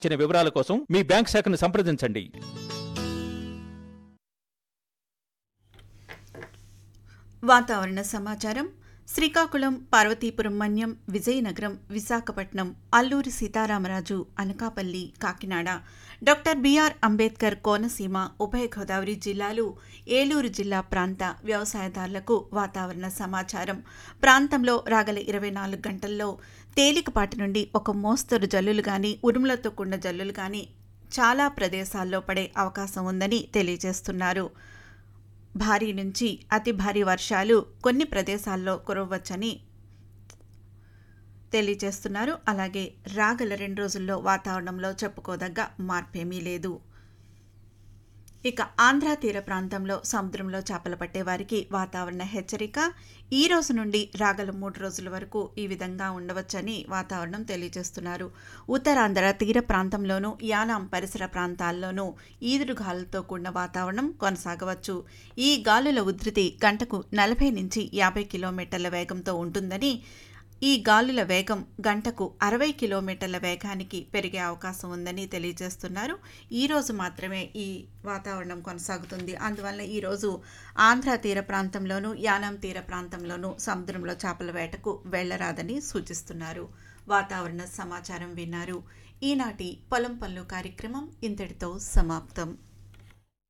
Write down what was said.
ఇచ్చిన వివరాల కోసం మీ బ్యాంక్ శాఖను సంప్రదించండి వాతావరణ సమాచారం శ్రీకాకుళం పార్వతీపురం మన్యం విజయనగరం విశాఖపట్నం అల్లూరి సీతారామరాజు అనకాపల్లి కాకినాడ డాక్టర్ బిఆర్ అంబేద్కర్ కోనసీమ ఉభయ గోదావరి జిల్లాలు ఏలూరు జిల్లా ప్రాంత వ్యవసాయదారులకు వాతావరణ సమాచారం ప్రాంతంలో రాగల ఇరవై నాలుగు గంటల్లో తేలికపాటి నుండి ఒక మోస్తరు జల్లులు గాని ఉరుములతో కూడిన జల్లులు గాని చాలా ప్రదేశాల్లో పడే అవకాశం ఉందని తెలియజేస్తున్నారు భారీ నుంచి అతి భారీ వర్షాలు కొన్ని ప్రదేశాల్లో కురవచ్చని తెలియజేస్తున్నారు అలాగే రాగల రెండు రోజుల్లో వాతావరణంలో చెప్పుకోదగ్గ మార్పేమీ లేదు ఇక ఆంధ్ర తీర ప్రాంతంలో సముద్రంలో చేపలు పట్టే వారికి వాతావరణ హెచ్చరిక ఈ రోజు నుండి రాగల మూడు రోజుల వరకు ఈ విధంగా ఉండవచ్చని వాతావరణం తెలియజేస్తున్నారు ఉత్తరాంధ్ర తీర ప్రాంతంలోనూ యానాం పరిసర ప్రాంతాల్లోనూ ఈదురుగాలులతో కూడిన వాతావరణం కొనసాగవచ్చు ఈ గాలుల ఉధృతి గంటకు నలభై నుంచి యాభై కిలోమీటర్ల వేగంతో ఉంటుందని ఈ గాలుల వేగం గంటకు అరవై కిలోమీటర్ల వేగానికి పెరిగే అవకాశం ఉందని తెలియజేస్తున్నారు ఈ రోజు మాత్రమే ఈ వాతావరణం కొనసాగుతుంది అందువల్ల ఈరోజు ఆంధ్ర తీర ప్రాంతంలోనూ యానాం తీర ప్రాంతంలోనూ సముద్రంలో చేపల వేటకు వెళ్లరాదని సూచిస్తున్నారు వాతావరణ సమాచారం విన్నారు ఈనాటి పొలం పనులు కార్యక్రమం ఇంతటితో సమాప్తం